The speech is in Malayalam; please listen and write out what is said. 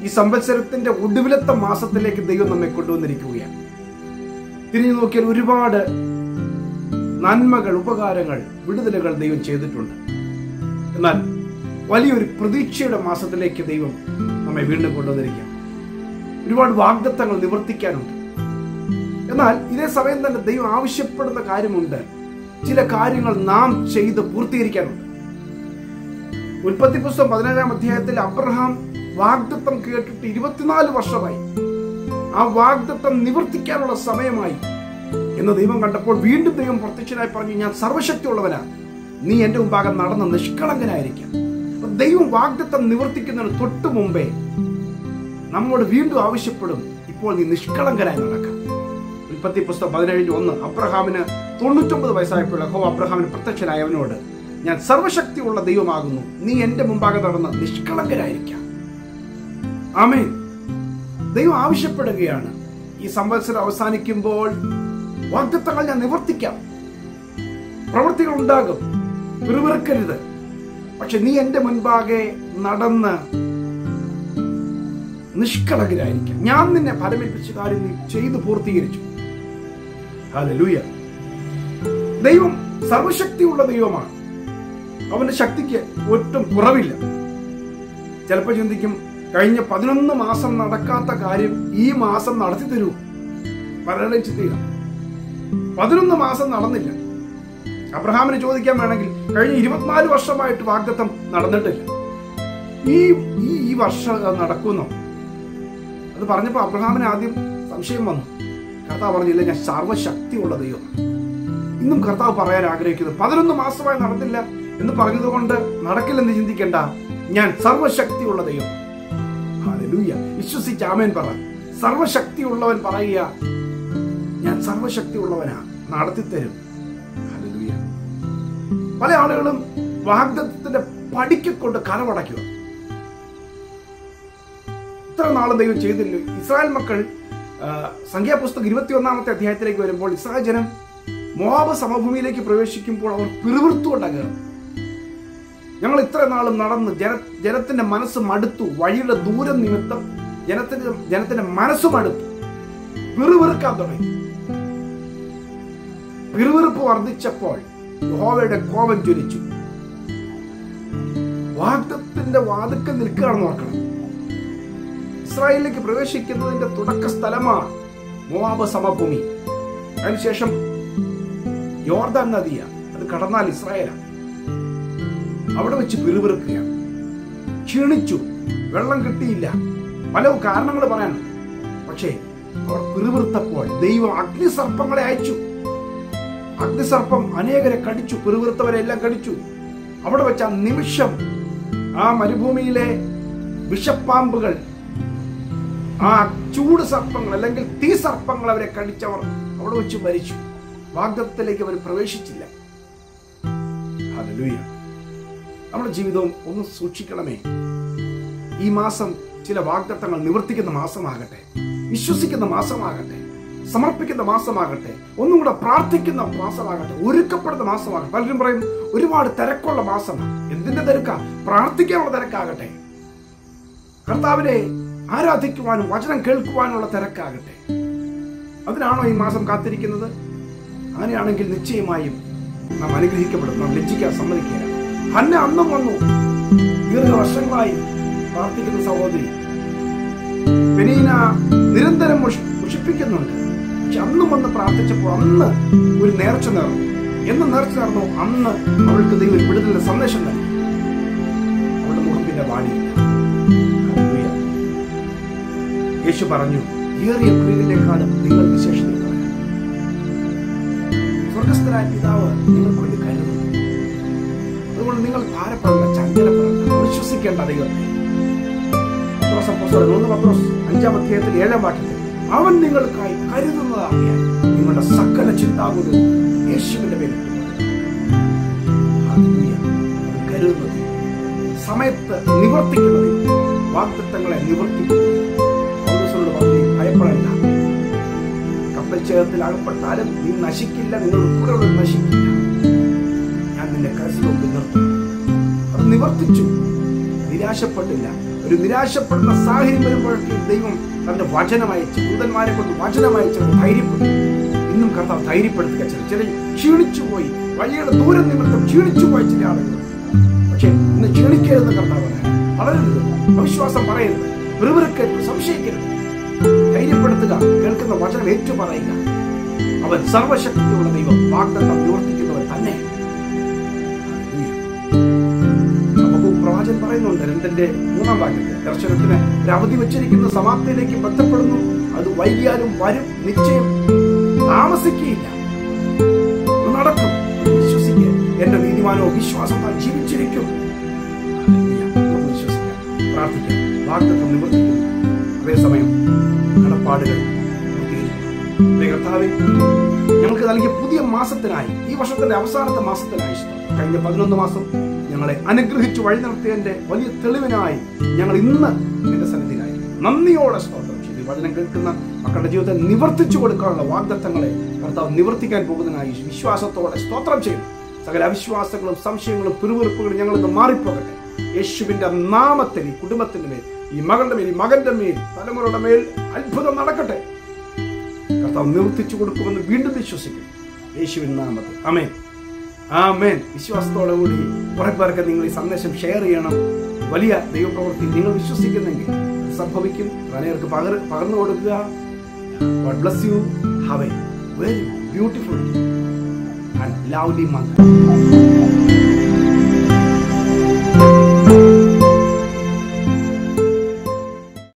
ഈ സംവത്സരത്തിന്റെ ഒടുവിലത്തെ മാസത്തിലേക്ക് ദൈവം നമ്മെ കൊണ്ടുവന്നിരിക്കുകയാണ് തിരിഞ്ഞു നോക്കിയാൽ ഒരുപാട് നന്മകൾ ഉപകാരങ്ങൾ വിടുതലുകൾ ദൈവം ചെയ്തിട്ടുണ്ട് എന്നാൽ വലിയൊരു പ്രതീക്ഷയുടെ മാസത്തിലേക്ക് ദൈവം നമ്മെ വീണ്ടും കൊണ്ടുവന്നിരിക്കുക ഒരുപാട് വാഗ്ദത്തങ്ങൾ നിവർത്തിക്കാനുണ്ട് എന്നാൽ ഇതേ സമയം തന്നെ ദൈവം ആവശ്യപ്പെടുന്ന കാര്യമുണ്ട് ചില കാര്യങ്ങൾ നാം ചെയ്ത് പൂർത്തീകരിക്കാനുണ്ട് ഉൽപ്പത്തി പുസ്തകം പതിനേഴാം അധ്യായത്തിൽ അബ്രഹാം വാഗ്ദത്തം കേട്ടിട്ട് ഇരുപത്തിനാല് വർഷമായി ആ വാഗ്ദത്തം നിവർത്തിക്കാനുള്ള സമയമായി എന്ന് ദൈവം കണ്ടപ്പോൾ വീണ്ടും ദൈവം പ്രത്യക്ഷനായി പറഞ്ഞു ഞാൻ സർവശക്തിയുള്ളവനാ നീ എന്റെ മുമ്പാകെ നടന്ന് നിഷ്കളങ്കനായിരിക്കാം അപ്പൊ ദൈവം വാഗ്ദത്തം നിവർത്തിക്കുന്നതിന് തൊട്ടു മുമ്പേ നമ്മോട് വീണ്ടും ആവശ്യപ്പെടും ഇപ്പോൾ നീ നിഷ്കളങ്കനായി നടക്കാം ഉൽപ്പത്തി പുസ്തകം പതിനേഴിൽ ഒന്ന് അബ്രഹാമിന് തൊണ്ണൂറ്റൊമ്പത് വയസ്സായപ്പോൾ ഹോ അബ്രഹാമിന് പ്രത്യക്ഷനായ അവനോട് ഞാൻ സർവശക്തിയുള്ള ദൈവമാകുന്നു നീ എന്റെ മുമ്പാകെ നടന്ന് നിഷ്കളങ്കരായിരിക്കാം ആമേൻ ദൈവം ആവശ്യപ്പെടുകയാണ് ഈ സംവത്സരം അവസാനിക്കുമ്പോൾ വാഗ്ദത്തങ്ങൾ ഞാൻ നിവർത്തിക്കാം പ്രവൃത്തികൾ ഉണ്ടാകും പിറുവിറുക്കരുത് പക്ഷെ നീ എന്റെ മുൻപാകെ നടന്ന് നിഷ്കളങ്കരായിരിക്കാം ഞാൻ നിന്നെ ഫലമേൽപ്പിച്ച കാര്യം നീ ചെയ്തു പൂർത്തീകരിച്ചു ഹല്ലേലൂയ ദൈവം സർവശക്തിയുള്ള ദൈവമാണ് അവന്റെ ശക്തിക്ക് ഒട്ടും കുറവില്ല ചിലപ്പോൾ ചിന്തിക്കും കഴിഞ്ഞ പതിനൊന്ന് മാസം നടക്കാത്ത കാര്യം ഈ മാസം നടത്തി തരൂ പലരുടെയും ചിന്തിക്കുക പതിനൊന്ന് മാസം നടന്നില്ല അബ്രഹാമിന് ചോദിക്കാൻ വേണമെങ്കിൽ കഴിഞ്ഞ ഇരുപത്തിനാല് വർഷമായിട്ട് വാഗ്ദത്തം നടന്നിട്ടില്ല ഈ ഈ ഈ വർഷം അത് നടക്കുന്നു അത് പറഞ്ഞപ്പോൾ അബ്രഹാമിന് ആദ്യം സംശയം വന്നു കർത്താവ് പറഞ്ഞില്ല ഞാൻ സർവശക്തിയുള്ള ദൈവം ഇന്നും കർത്താവ് പറയാൻ ആഗ്രഹിക്കുന്നത് പതിനൊന്ന് മാസമായി നടന്നില്ല എന്ന് പറഞ്ഞതുകൊണ്ട് നടക്കില്ലെന്ന് ചിന്തിക്കേണ്ട ഞാൻ സർവശക്തിയുള്ള ദൈവം ഹല്ലേലൂയ വിശ്വസിച്ച് ആമേൻ പറ സർവശക്തിയുള്ളവൻ പറയുക ഞാൻ സർവശക്തിയുള്ളവനാ നടത്തിത്തരും ഹല്ലേലൂയ പല ആളുകളും വാഗ്ദത്തത്തിന്റെ പടിക്ക് കൊണ്ട് കരമടയ്ക്കുക ഇത്ര നാളും ദൈവം ചെയ്തില്ല ഇസ്രായേൽ മക്കൾ ആ, സംഖ്യാപുസ്തകം ഇരുപത്തി ഒന്നാമത്തെ അധ്യായത്തിലേക്ക് വരുമ്പോൾ ഇസ്രായേൽ ജനം മോവാബ് സമഭൂമിയിലേക്ക് പ്രവേശിക്കുമ്പോൾ അവർ പിറുവിറുത്തുകൊണ്ടാണ് കയറും ഞങ്ങൾ ഇത്ര നാളും നടന്ന് ജന ജനത്തിന്റെ മനസ്സ് മടുത്തു വഴിയുടെ ദൂരം നിമിത്തം ജനത്തിന്റെ ജനത്തിന്റെ മനസ്സ് മടുത്തു പിറുവിറുക്കാൻ തുടങ്ങി പിറുവിറുപ്പ് വർദ്ധിച്ചപ്പോൾ യഹോവയുടെ കോപം ജ്വലിച്ചു വാഗ്ദത്തിന്റെ വാതുക്കൽ നിൽക്കുകയാണെന്ന് ഓർക്കണം ഇസ്രായേലിലേക്ക് പ്രവേശിക്കുന്നതിന്റെ തുടക്ക സ്ഥലമാണ് മോവാബ് സമഭൂമി അതിനുശേഷം യോർദാൻ നദിയ അത് കടന്നാൽ ഇസ്രായേലാണ് അവിടെ വെച്ച് പിറുപിറുക്കുകയാണ് ക്ഷീണിച്ചു വെള്ളം കിട്ടിയില്ല പല കാരണങ്ങൾ പറയാനുണ്ട് പക്ഷേ അവർ പിറുപിറുത്തപ്പോൾ ദൈവം അഗ്നിസർപ്പങ്ങളെ അയച്ചു അഗ്നിസർപ്പം അനേകരെ കടിച്ചു പിറുപിറുത്തവരെ എല്ലാം കടിച്ചു അവിടെ വെച്ച് ആ നിമിഷം ആ മരുഭൂമിയിലെ വിഷപ്പാമ്പുകൾ ആ ചൂട് സർപ്പങ്ങൾ അല്ലെങ്കിൽ തീ സർപ്പങ്ങൾ അവരെ കടിച്ചവർ അവിടെ വെച്ച് മരിച്ചു വാഗ്ദത്തിലേക്ക് അവർ പ്രവേശിച്ചില്ല ഹല്ലേലൂയ നമ്മുടെ ജീവിതവും ഒന്ന് സൂക്ഷിക്കണമേ ഈ മാസം ചില വാഗ്ദത്തങ്ങൾ നിവർത്തിക്കുന്ന മാസമാകട്ടെ വിശ്വസിക്കുന്ന മാസമാകട്ടെ സമർപ്പിക്കുന്ന മാസമാകട്ടെ ഒന്നും കൂടെ പ്രാർത്ഥിക്കുന്ന മാസമാകട്ടെ ഒരുക്കപ്പെടുന്ന മാസമാകട്ടെ പലരും പറയും ഒരുപാട് തിരക്കുള്ള മാസമാണ് എന്തിന്റെ തിരക്കാ പ്രാർത്ഥിക്കാനുള്ള തിരക്കാകട്ടെ കർത്താവിനെ ആരാധിക്കുവാനും വചനം കേൾക്കുവാനുള്ള തിരക്കാകട്ടെ അതിനാണോ ഈ മാസം കാത്തിരിക്കുന്നത് അങ്ങനെയാണെങ്കിൽ നിശ്ചയമായും നാം അനുഗ്രഹിക്കപ്പെടും നാം ലജ്ജിക്കാൻ സമ്മതിക്കുക ഹന്ന അന്നും വന്നു ദീർഘവർഷങ്ങളായി പ്രാർത്ഥിക്കുന്ന സഹോദരി പെനീന നിരന്തരം മുഷ്- മുഷിപ്പിക്കുന്നുണ്ട് പക്ഷെ അന്നും വന്ന് പ്രാർത്ഥിച്ചപ്പോൾ അന്ന് ഒരു നേർച്ച നേർന്നു എന്ന് നേർച്ച നേർന്നു അന്ന് അവൾക്ക് ദൈവം ഒരു വിടുതലിന്റെ സന്ദേശം നൽകി അവളുടെ മുഖം പിന്നെ വാടിയില്ല ഹല്ലേലൂയ. യേശു പറഞ്ഞു ഏറിയ പ്രീതിനേക്കാളും നിങ്ങൾ വിശേഷത സ്വർഗസ്ഥനായ പിതാവ് നിങ്ങൾക്ക് വേണ്ടി കരുതുന്നു അതുകൊണ്ട് നിങ്ങൾ ഭാരപ്പെടേണ്ട ചഞ്ചലപ്പെടേണ്ട വിശ്വസിക്കേണ്ട ദൈവത്തെ പത്രോസ് അപ്പോസ്തലൻ ഒന്ന് പത്രോസ് അഞ്ചാം അധ്യായത്തിൽ ഏഴാം വാക്യത്തിൽ അവൻ നിങ്ങൾക്കായി കരുതുന്നതാകിയാൽ നിങ്ങളുടെ സകല ചിന്താകുലും യേശുവിന്റെ പേരിൽ കരുതുന്നത് സമയത്ത് നിവർത്തിക്കുന്നത് വാഗ്ദത്തങ്ങളെ നിവർത്തിക്കുന്നത് പൗലോസിനോട് പറഞ്ഞു ഭയപ്പെടേണ്ട കപ്പൽ ചേർത്തിൽ അകപ്പെട്ടാലും നീ നശിക്കില്ല നിങ്ങളുടെ കൂടെ ഉള്ളത് നശിക്കില്ല ഞാൻ നിന്നെ കരസിലൊക്കെ നിർത്തും അത് നിവർത്തിച്ചു നിരാശപ്പെട്ടില്ല ഒരു നിരാശപ്പെടുന്ന സാഹചര്യം വരുമ്പോഴൊക്കെ ദൈവം തന്റെ വചനമയച്ച് ദൂതന്മാരെ കൊണ്ട് വചനമയച്ച് ധൈര്യപ്പെടുത്തും ഇന്നും കർത്താവ് ധൈര്യപ്പെടുത്തുക ചില ചില ക്ഷീണിച്ചു പോയി വഴിയുടെ ദൂരം നിമിത്തം ക്ഷീണിച്ചു പോയ ചില ആളുകൾ പക്ഷേ ഇന്ന് ക്ഷീണിക്കരുത് കർത്താവ് പറയാൻ വളരരുത് അവിശ്വാസം പറയരുത് വെറുതെറുക്കരുത് സംശയിക്കരുത് ധൈര്യപ്പെടുത്തുക കേൾക്കുന്ന വചനം ഏറ്റു പറയുക അവൻ സർവശക്തിയുള്ള ദൈവം വാഗ്ദത്തം നിവർത്തിക്കുന്നവൻ തന്നെ നമുക്ക് പ്രവാചകൻ പറയുന്നുണ്ട് രണ്ടിന്റെ മൂന്നാം വാക്യത്തിൽ ദർശനത്തിന് ഒരു അവധി വെച്ചിരിക്കുന്ന സമാപ്തിയിലേക്ക് ബന്ധപ്പെടുന്നു അത് വൈകിയാലും വരും നിശ്ചയം താമസിക്കുകയില്ല ഇത് നടക്കും വിശ്വസിക്കുക എന്റെ നീതിമാനോ വിശ്വാസത്താൽ ജീവിച്ചിരിക്കും ഹല്ലേലൂയ. നമുക്ക് വിശ്വസിക്കാം പ്രാർത്ഥിക്കാം വാഗ്ദത്തം നിവർത്തിക്കുന്നു അതേസമയം കടപ്പാടുകൾ പൂർത്തീകരിക്കും. ദൈവ കർത്താവേ ഞങ്ങൾക്ക് നൽകിയ പുതിയ മാസത്തിനായി ഈ വർഷത്തിന്റെ അവസാനത്തെ മാസത്തിനായി സ്തോത്രം. കഴിഞ്ഞ പതിനൊന്ന് മാസം ഞങ്ങളെ അനുഗ്രഹിച്ചു വഴി നടത്തിയതിന്റെ വലിയ തെളിവിനായി ഞങ്ങൾ ഇന്ന് നിന്റെ സന്നിധിയിലായി നന്ദിയോടെ സ്തോത്രം ചെയ്തു വചനം കേൾക്കുന്ന മക്കളുടെ ജീവിതത്തെ നിവർത്തിച്ചു കൊടുക്കാനുള്ള വാഗ്ദത്തങ്ങളെ കർത്താവ് നിവർത്തിക്കാൻ പോകുന്നതിനായി വിശ്വാസത്തോടെ സ്തോത്രം ചെയ്തു സകല അവിശ്വാസങ്ങളും സംശയങ്ങളും പിറുവിറുപ്പുകളും ഞങ്ങൾ ഇന്ന് മാറിപ്പോകട്ടെ യേശുവിന്റെ നാമത്തിൽ ഈ കുടുംബത്തിന്റെ മേൽ ഈ മകളുടെ മേൽ ഈ മകന്റെ മേൽ തലമുറയുടെ മേൽ അത്ഭുതം നടക്കട്ടെ കർത്താവ് നിവർത്തിച്ചു കൊടുക്കുമെന്ന് വീണ്ടും വിശ്വസിക്കും യേശുവിൻ നാമത്തിൽ അമേൻ ആമേൻ വിശ്വാസത്തോടെ കൂടി കുറെ പേർക്ക് നിങ്ങൾ ഈ സന്ദേശം ഷെയർ ചെയ്യണം വലിയ ദൈവപ്രവൃത്തി നിങ്ങൾ വിശ്വസിക്കുന്നെങ്കിൽ അത് സംഭവിക്കും അനേകർക്ക് പകർ പകർന്നു കൊടുക്കുക God bless you have a very beautiful and lovely month